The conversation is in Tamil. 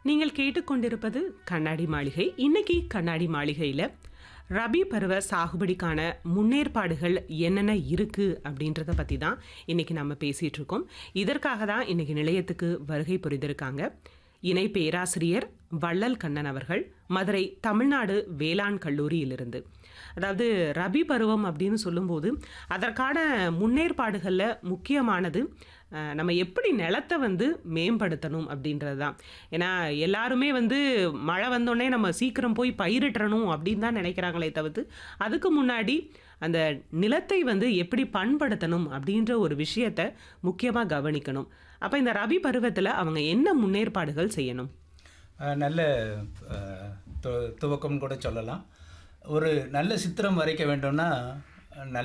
நீங்கள் கேட்டுக்கொண்டிருப்பது கண்ணாடி மாளிகை இன்னைக்கு கண்ணாடி மாளிகையில் ரபி பருவ சாகுபடிக்கான முன்னேற்பாடுகள் என்னென்ன இருக்கு அப்படின்றத பற்றி தான் இன்னைக்கு நம்ம பேசிட்டு இருக்கோம் இதற்காக தான் இன்னைக்கு நிலையத்துக்கு வருகை புரிந்திருக்காங்க இணை பேராசிரியர் வள்ளல் கண்ணன் அவர்கள் மதுரை தமிழ்நாடு வேளாண் கல்லூரியிலிருந்து அதாவது ரபி பருவம் அப்படின்னு சொல்லும்போது அதற்கான முன்னேற்பாடுகளில் முக்கியமானது அஹ், நம்ம எப்படி நிலத்தை வந்து மேம்படுத்தணும் அப்படின்றது தான் ஏன்னா எல்லாருமே வந்து மழை வந்தோடனே நம்ம சீக்கிரம் போய் பயிரிட்டணும் அப்படின்னு தான் நினைக்கிறாங்களே தவிர்த்து அதுக்கு முன்னாடி அந்த நிலத்தை வந்து எப்படி பண்படுத்தணும் அப்படின்ற ஒரு விஷயத்தை முக்கியமாக கவனிக்கணும் அப்போ இந்த ரபி பருவத்தில் அவங்க என்ன முன்னேற்பாடுகள் செய்யணும் அஹ் நல்ல அஹ், து- துவக்கம்னு கூட சொல்லலாம் ஒரு நல்ல சித்திரம் வரைக்க வேண்டும்னா நல்ல